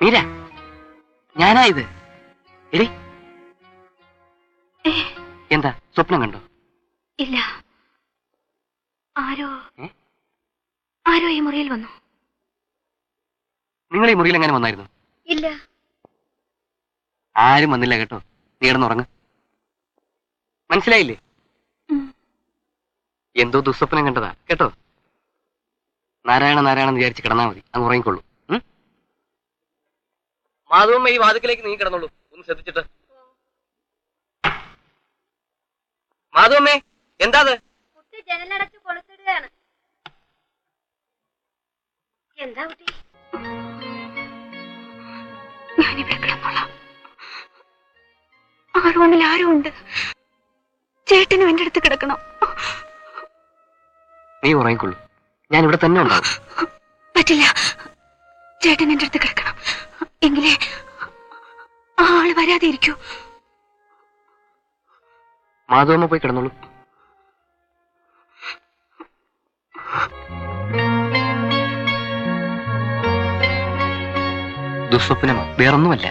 മീര ഞാനാ ഇത് എടി എന്താ സ്വപ്നം കണ്ടോ ഇല്ല ആരോ ഏ? ആരോ ഈ മുറിയിൽ വന്നു നിങ്ങൾ ഈ മുറിയിൽ എങ്ങനെ വന്നായിരുന്നു ഇല്ല ആരും വന്നില്ല കേട്ടോ നീ കിടന്നുറങ്ങ് മനസ്സിലായില്ലേ എന്തോ ദുസ്വപ്നം കണ്ടതാ കേട്ടോ നാരായണ നാരായണ എന്ന് വിചാരിച്ച് കിടന്നാ മതി അങ്ങ് ഉറങ്ങിക്കൊള്ളൂ ഉം? മാധവമ്മ ഈ വാതിക്കലേക്ക് നീ കിടന്നോളൂ ഒന്ന് ശ്രദ്ധിച്ചിട്ട് മാധവമ്മേ എന്താ അത് കുട്ടി ജനലടച്ച് കൊളുത്തിടുകയാണ് എന്താ കുട്ടി ഞാനിവിടെ കിടന്നോളാം ആ റൂമിൽ ആരും ഉണ്ട് ചേട്ടനും എന്റെ അടുത്ത് കിടക്കണം നീ ഉറങ്ങിക്കൊള്ളൂ ഞാൻ ഇവിടെ തന്നെ ഉണ്ടാവും പറ്റില്ല ചേട്ടൻ എന്റെ അടുത്ത് കിടക്കണം എങ്കിലേ ആ ആള് വരാതെ ഇരിക്കൂ മാധവമ്മ പോയി കിടന്നോളൂ ദുസ്വപ്നമാ വേറൊന്നുമല്ല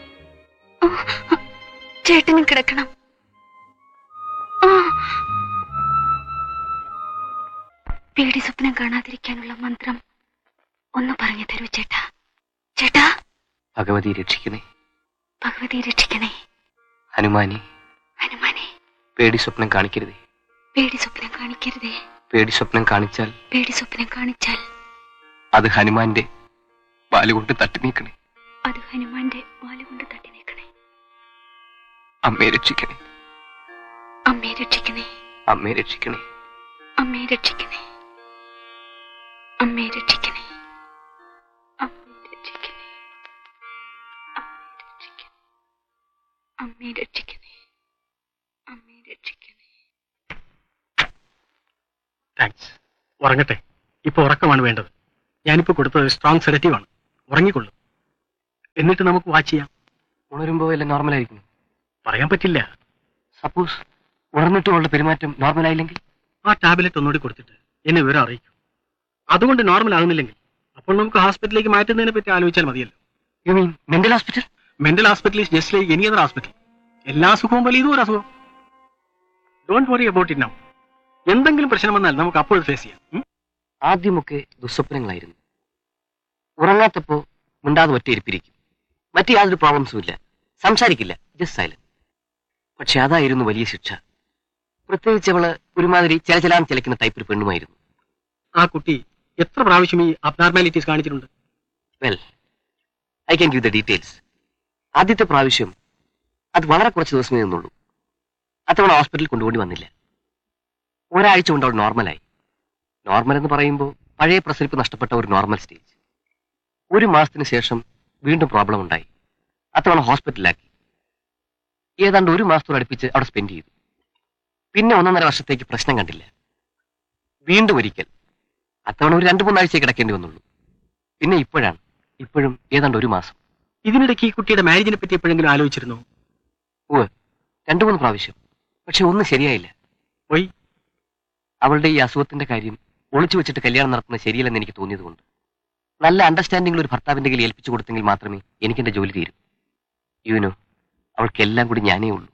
ചേട്ടനും കിടക്കണം ആ. പേടി സ്വപ്നം കാണാതിരിക്കാനുള്ള മന്ത്രം ഒന്ന് പറഞ്ഞു തരൂ ചേട്ടാ ചേട്ടാ ഭഗവതി രക്ഷിക്കണേ ഭഗവതി രക്ഷിക്കണേ ഹനുമാനി ഹനുമാനെ പേടി സ്വപ്നം കാണിക്കരുതേ പേടി സ്വപ്നം കാണിക്കരുതേ പേടി സ്വപ്നം കാണിച്ചാൽ പേടി സ്വപ്നം കാണിച്ചാൽ അത് ഹനുമാന്റെ വാലുകൊണ്ട് തട്ടി നീക്കണേ അത് ഹനുമാന്റെ വാലുകൊണ്ട് തട്ടി നീക്കണേ അമ്മയെ രക്ഷിക്കണേ അമ്മയെ രക്ഷിക്കണേ അമ്മയെ രക്ഷിക്കണേ അമ്മയെ രക്ഷിക്കണേ അമ്മയെ രക്ഷിക്കണേ അമ്മയെ രക്ഷിക്കണേ അമ്മയെ രക്ഷിക്കണേ അമ്മയെ രക്ഷിക്കണേ താങ്ക്സ് ഉറങ്ങട്ടെ ഇപ്പൊ ഉറക്കമാണ് വേണ്ടത് ഞാനിപ്പോ കൊടുത്തത് സ്ട്രോങ് സെഡറ്റീവ് ആണ് ഉറങ്ങിക്കൊള്ളു എന്നിട്ട് നമുക്ക് വാച്ച് ചെയ്യാം ഉണരുമ്പോ എല്ലാം നോർമൽ ആയിരിക്കും പറയാൻ പറ്റില്ല സപ്പോസ് ഉണർന്നിട്ടും അവളുടെ പെരുമാറ്റം നോർമൽ ആയില്ലെങ്കിൽ ആ ടാബ്ലറ്റ് ഒന്നുകൂടി കൊടുത്തിട്ട് എന്നെ വിവരം അറിയിക്കും അതുകൊണ്ട് നോർമൽ ആകുന്നില്ലെങ്കിൽ അപ്പോൾ നമുക്ക് ഹോസ്പിറ്റലിലേക്ക് മാറ്റുന്നതിനെ പറ്റി ആലോചിച്ചാൽ മതിയല്ലോ you mean mental hospital mental hospital is just like any other hospital എല്ലാ അസുഖവും പോലെ ഇതും ഒരു അസുഖം don't worry about it now എന്തെങ്കിലും പ്രശ്നം വന്നാൽ നമുക്ക് അപ്പോൾ ഫേസ് ചെയ്യാം ഉം? ആദ്യമൊക്കെ ദുസ്വപ്നങ്ങളായിരുന്നു ഉറങ്ങാത്തപ്പോ മിണ്ടാതെ ഒറ്റയിരിപ്പിരിക്കും മറ്റു യാതൊരു പ്രോബ്ലംസും ഇല്ല സംസാരിക്കില്ല ജസ്റ്റ് സൈലന്റ് പക്ഷെ അതായിരുന്നു വലിയ ശിക്ഷ പ്രത്യേകിച്ച് അവള് ഒരുമാതിരി ചിലചലാൻ ചിലക്കുന്ന ടൈപ്പ് ഒരു പെണ്ണുമായിരുന്നു ആ കുട്ടി എത്ര പ്രാവശ്യം ഈ അബ്നാർമാലിറ്റീസ് കാണിച്ചിട്ടുണ്ട് well I can give the details ആദ്യത്തെ പ്രാവശ്യം അത് വളരെ കുറച്ച് ദിവസമേ നിന്നുള്ളൂ അത്തവണ ഹോസ്പിറ്റലിൽ കൊണ്ടുപോയി വന്നില്ല ഒരാഴ്ച കൊണ്ട് അവൾ നോർമലായി നോർമൽ എന്ന് പറയുമ്പോൾ പഴയ പ്രസരിപ്പ് നഷ്ടപ്പെട്ട ഒരു നോർമൽ സ്റ്റേജ് ഒരു മാസത്തിന് ശേഷം വീണ്ടും പ്രോബ്ലം ഉണ്ടായി അത്തവണ ഹോസ്പിറ്റലിലാക്കി ഏതാണ്ട് ഒരു മാസത്തോട് അടുപ്പിച്ച് അവിടെ സ്പെൻഡ് ചെയ്തു പിന്നെ ഒന്നൊന്നര വർഷത്തേക്ക് പ്രശ്നം കണ്ടില്ല വീണ്ടും ഒരിക്കൽ അത്തവണ ഒരു രണ്ടു മൂന്നാഴ്ച കിടക്കേണ്ടി വന്നുള്ളൂ പിന്നെ ഇപ്പോഴാണ് ഇപ്പോഴും ഏതാണ്ട് ഒരു മാസം ഇതിനിടയ്ക്ക് ഈ കുട്ടിയുടെ മാരേജിനെ പറ്റി എപ്പോഴെങ്കിലും ആലോചിച്ചിരുന്നു ഓ രണ്ടു മൂന്ന് പ്രാവശ്യം പക്ഷെ ഒന്നും ശരിയായില്ല പോയി അവളുടെ ഈ അസുഖത്തിന്റെ കാര്യം ഒളിച്ചു വെച്ചിട്ട് കല്യാണം നടത്തുന്നത് ശരിയല്ലെന്ന് എനിക്ക് തോന്നിയതുകൊണ്ട് നല്ല അണ്ടർസ്റ്റാൻഡിംഗിൽ ഒരു ഭർത്താവിന്റെ കയ്യിൽ ഏൽപ്പിച്ചു കൊടുത്തെങ്കിൽ മാത്രമേ എനിക്ക് എന്റെ ജോലി തീരൂ യുനോ അവൾക്ക് എല്ലാം കൂടി ഞാനേ ഉള്ളൂ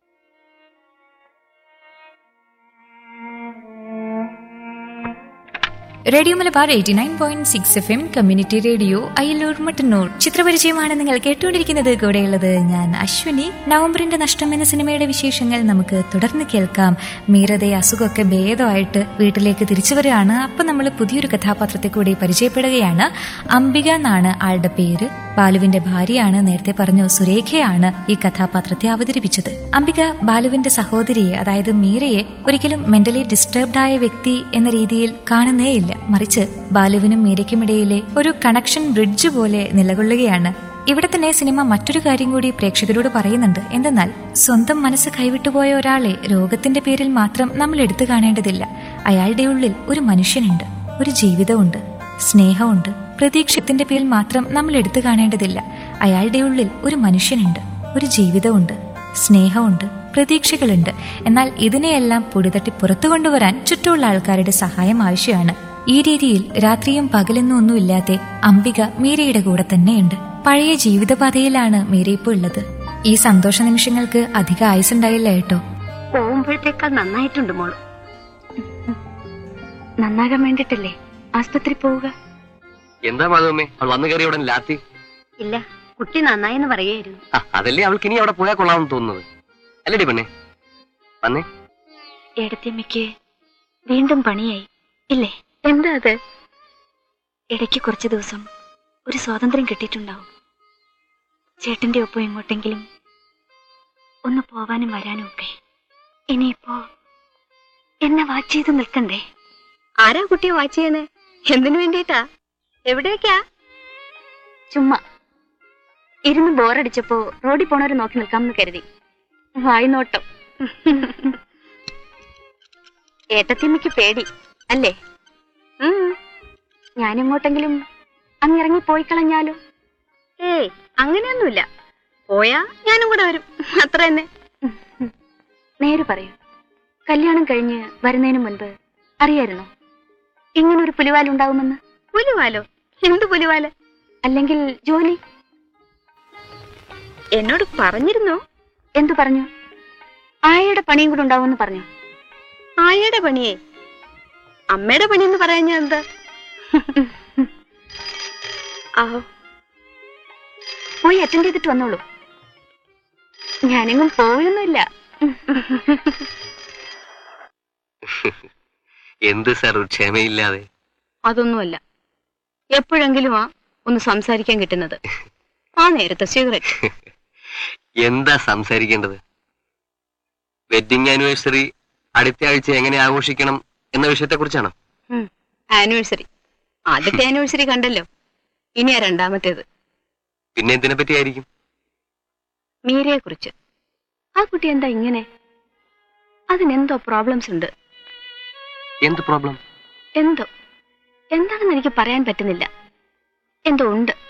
radio Malabar eighty nine point six F M community radio Ayyalloor Mattannur ചിത്രപരിചയമാണ് നിങ്ങൾ കേട്ടുകൊണ്ടിരിക്കുന്നത് കൂടെയുള്ളത് ഞാൻ അശ്വിനി നവംബറിന്റെ നഷ്ടം എന്ന സിനിമയുടെ വിശേഷങ്ങൾ നമുക്ക് തുടർന്ന് കേൾക്കാം മീരതെ അസുഖമൊക്കെ ഭേദമായിട്ട് വീട്ടിലേക്ക് തിരിച്ചു വരികയാണ് അപ്പൊ നമ്മൾ പുതിയൊരു കഥാപാത്രത്തെ കൂടി പരിചയപ്പെടുകയാണ് അംബിക എന്നാണ് ആളുടെ പേര് ബാലുവിന്റെ ഭാര്യയാണ് നേരത്തെ പറഞ്ഞു സുരേഖയാണ് ഈ കഥാപാത്രത്തെ അവതരിപ്പിച്ചത് അംബിക ബാലുവിന്റെ സഹോദരിയെ അതായത് മീരയെ ഒരിക്കലും മെന്റലി ഡിസ്റ്റർബ്ഡ് ആയ വ്യക്തി എന്ന രീതിയിൽ കാണുന്നേയില്ല മറിച്ച് ബാലുവിനും മീരയ്ക്കുമിടയിലെ ഒരു കണക്ഷൻ ബ്രിഡ്ജ് പോലെ നിലകൊള്ളുകയാണ് ഇവിടെ തന്നെ സിനിമ മറ്റൊരു കാര്യം കൂടി പ്രേക്ഷകരോട് പറയുന്നുണ്ട് എന്തെന്നാൽ സ്വന്തം മനസ്സ് കൈവിട്ടുപോയ ഒരാളെ രോഗത്തിന്റെ പേരിൽ മാത്രം നമ്മൾ എടുത്തു കാണേണ്ടതില്ല അയാളുടെ ഉള്ളിൽ ഒരു മനുഷ്യനുണ്ട് ഒരു ജീവിതമുണ്ട് സ്നേഹമുണ്ട് പ്രതീക്ഷത്തിന്റെ പേരിൽ മാത്രം നമ്മൾ എടുത്തു കാണേണ്ടതില്ല അയാളുടെ ഉള്ളിൽ ഒരു മനുഷ്യനുണ്ട് ഒരു ജീവിതമുണ്ട് സ്നേഹമുണ്ട് പ്രതീക്ഷകളുണ്ട് എന്നാൽ ഇതിനെയെല്ലാം പൊടിതട്ടി പുറത്തു കൊണ്ടുവരാൻ ചുറ്റുമുള്ള ആൾക്കാരുടെ സഹായം ആവശ്യമാണ് ഈ രീതിയിൽ രാത്രിയും പകലെന്നും ഒന്നുമില്ലാതെ അംബിക മീരയുടെ കൂടെ തന്നെയുണ്ട് പഴയ ജീവിതപാതയിലാണ് മീര ഇപ്പോൾ ഉള്ളത് ഈ സന്തോഷ നിമിഷങ്ങൾക്ക് അധിക ആയുസുണ്ടായില്ല കേട്ടോ പോകുമ്പോഴത്തേക്കാൾ നന്നായിട്ടുണ്ട് മോള് നന്നാകാൻ വേണ്ടിട്ടല്ലേ ആസ്പത്രി പോവുക എന്താ മാധവമ്മേ അവൾ വന്നു കയറിയ ഉടൻ ലാത്തി ഇല്ല കുട്ടി നന്നായെന്ന് പറയായിരുന്നു ആ അതല്ലേ അവൾക്ക് ഇനി അവിടെ പോയാൽ കൊള്ളാമെന്ന് തോന്നുന്നത് അല്ലേടി പെണ്ണെ വന്നേ ഏടത്തിയമ്മയ്ക്ക് വീണ്ടും പണിയായി ഇല്ലേ എന്താ അത് ഇടയ്ക്ക് കുറച്ച് ദിവസം ഒരു സ്വാതന്ത്ര്യം കിട്ടിയിട്ടുണ്ടാവും ചേട്ടന്റെ ഒപ്പം എങ്ങോട്ടെങ്കിലും ഒന്ന് പോവാനും വരാനും ഒക്കെ ഇനിയിപ്പോ എന്നെ വാച്ച് ചെയ്ത് നിൽക്കണ്ടേ ആരാ കുട്ടിയെ വാച്ച് ചെയ്യണേ എന്തിനു വേണ്ടിയിട്ടാ എവിടേക്കാ ചുമ്മാ ഇരുന്ന് ബോറടിച്ചപ്പോ റോഡിൽ പോണവരെ നോക്കി നിൽക്കാമെന്ന് കരുതി വായി നോട്ടം ഏട്ടത്തിമ്മയ്ക്ക് പേടി അല്ലേ ഉം. ഞാനെങ്ങോട്ടെങ്കിലും അങ്ങിറങ്ങി പോയി കളഞ്ഞാലോ ഏയ് അങ്ങനെയൊന്നുമില്ല പോയാ ഞാനും കൂടെ വരും അത്ര തന്നെ നേര് പറയൂ കല്യാണം കഴിഞ്ഞ് വരുന്നതിന് മുൻപ് അറിയായിരുന്നോ ഇങ്ങനൊരു പുലിവാലുണ്ടാവുമെന്ന് പുലിവാലോ എന്ത് പുലിവാല് അല്ലെങ്കിൽ ജോലി എന്നോട് പറഞ്ഞിരുന്നോ എന്തു പറഞ്ഞു ആയയുടെ പണിയും കൂടെ ഉണ്ടാവുമെന്ന് പറഞ്ഞു ആയയുടെ പണിയേ അമ്മയുടെ പണി എന്ന് പറയാൻ ഞാൻ എന്താ ആഹോ പോയി അറ്റൻഡ് ചെയ്തിട്ട് വന്നോളൂ ഞാനെങ്ങും പോയൊന്നുമില്ല എന്ത് സാർ ഒരു ക്ഷമയില്ലാതെ അതൊന്നുമല്ല എപ്പോഴെങ്കിലും ആ ഒന്ന് സംസാരിക്കാൻ കിട്ടുന്നത് ആ നേരത്തെ സിഗരറ്റ് എന്താ സംസാരിക്കേണ്ടത് വെഡിങ് ആനിവേഴ്സറി അടുത്ത ആഴ്ച എങ്ങനെ ആഘോഷിക്കണം എന്ന വിഷയത്തെ കുറിച്ചാണോ ആനിവേഴ്സറി ആദ്യത്തെ ആനിവേഴ്സറി കണ്ടല്ലോ ഇനിയാ രണ്ടാമത്തേത് പിന്നെ എന്തിനെ പറ്റിയായിരിക്കും മീരയെ കുറിച്ച് ആ കുട്ടി എന്താ ഇങ്ങനെ അതിനെന്തോ പ്രോബ്ലംസ് ഉണ്ട് എന്ത് പ്രോബ്ലം എന്തോ എന്താണെന്ന് എനിക്ക് പറയാൻ പറ്റുന്നില്ല എന്തോ ഉണ്ട്